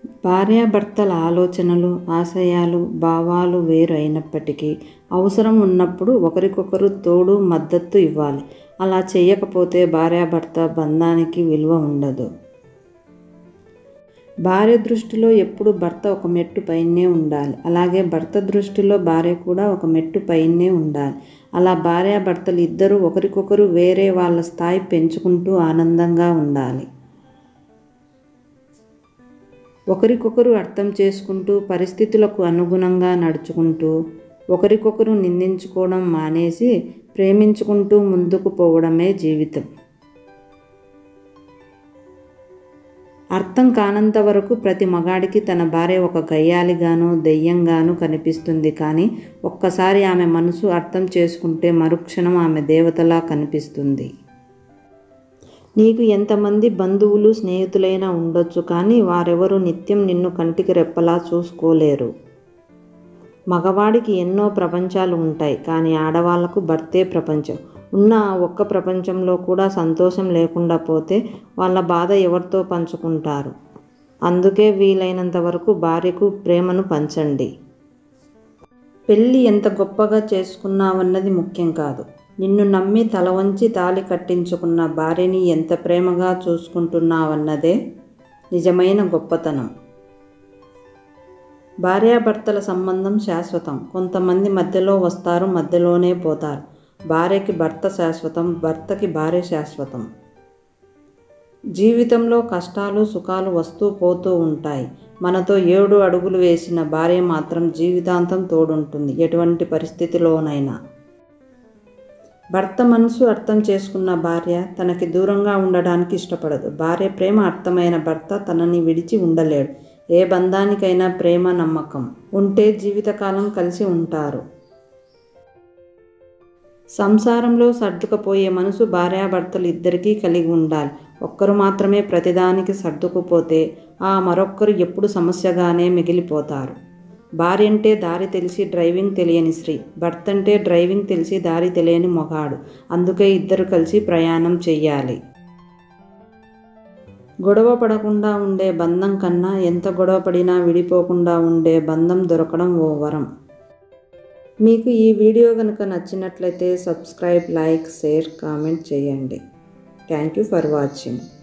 భార్యాభర్తల ఆలోచనలు ఆశయాలు భావాలు వేరు అయినప్పటికీ అవసరం ఉన్నప్పుడు ఒకరికొకరు తోడు మద్దతు ఇవ్వాలి అలా చేయకపోతే భార్యాభర్త బంధానికి విలువ ఉండదు భార్య దృష్టిలో ఎప్పుడు భర్త ఒక మెట్టు పైనే ఉండాలి అలాగే భర్త దృష్టిలో భార్య కూడా ఒక మెట్టు పైనే ఉండాలి అలా భార్యాభర్తలు ఇద్దరు ఒకరికొకరు వేరే వాళ్ళ స్థాయి పెంచుకుంటూ ఆనందంగా ఉండాలి ఒకరికొకరు అర్థం చేసుకుంటూ పరిస్థితులకు అనుగుణంగా నడుచుకుంటూ ఒకరికొకరు నిందించుకోవడం మానేసి ప్రేమించుకుంటూ ముందుకు పోవడమే జీవితం అర్థం కానంత వరకు ప్రతి మగాడికి తన భార్య ఒక గయ్యాలిగాను దెయ్యంగాను కనిపిస్తుంది కానీ ఒక్కసారి ఆమె మనసు అర్థం చేసుకుంటే మరుక్షణం ఆమె దేవతలా కనిపిస్తుంది నీకు ఎంతమంది బంధువులు స్నేహితులైనా ఉండొచ్చు కానీ వారెవరు నిత్యం నిన్ను కంటికి రెప్పలా చూసుకోలేరు మగవాడికి ఎన్నో ప్రపంచాలు ఉంటాయి కానీ ఆడవాళ్లకు భర్తే ప్రపంచం ఉన్న ఆ ఒక్క ప్రపంచంలో కూడా సంతోషం లేకుండా పోతే వాళ్ళ బాధ ఎవరితో పంచుకుంటారు అందుకే వీలైనంత వరకు భార్యకు ప్రేమను పంచండి పెళ్ళి ఎంత గొప్పగా చేసుకున్నావన్నది ముఖ్యం కాదు నిన్ను నమ్మి తల వంచి తాలి కట్టించుకున్న భార్యని ఎంత ప్రేమగా చూసుకుంటున్నావన్నదే నిజమైన గొప్పతనం భార్యాభర్తల సంబంధం శాశ్వతం కొంతమంది మధ్యలో వస్తారు మధ్యలోనే పోతారు భార్యకి భర్త శాశ్వతం భర్తకి భార్య శాశ్వతం జీవితంలో కష్టాలు సుఖాలు వస్తూ పోతూ ఉంటాయి మనతో ఏడు అడుగులు వేసిన భార్య మాత్రం జీవితాంతం తోడుంటుంది ఎటువంటి పరిస్థితిలోనైనా భర్త మనసు అర్థం చేసుకున్న భార్య తనకి దూరంగా ఉండడానికి ఇష్టపడదు భార్య ప్రేమ అర్థమైన భర్త తనని విడిచి ఉండలేడు ఏ బంధానికైనా ప్రేమ నమ్మకం ఉంటే జీవితకాలం కలిసి ఉంటారు సంసారంలో సర్దుకుపోయే మనసు భార్యాభర్తలు ఇద్దరికీ కలిగి ఉండాలి ఒక్కరు మాత్రమే ప్రతిదానికి సర్దుకుపోతే ఆ మరొక్కరు ఎప్పుడు సమస్యగానే మిగిలిపోతారు భార్య అంటే దారి తెలిసి డ్రైవింగ్ తెలియని స్త్రీ భర్త అంటే డ్రైవింగ్ తెలిసి దారి తెలియని మొగాడు అందుకే ఇద్దరు కలిసి ప్రయాణం చెయ్యాలి గొడవ పడకుండా ఉండే బంధం కన్నా ఎంత గొడవ పడినా విడిపోకుండా ఉండే బంధం దొరకడం ఓ వరం మీకు ఈ వీడియో కనుక నచ్చినట్లయితే సబ్స్క్రైబ్ లైక్ షేర్ కామెంట్ చేయండి థ్యాంక్ యూ ఫర్ వాచింగ్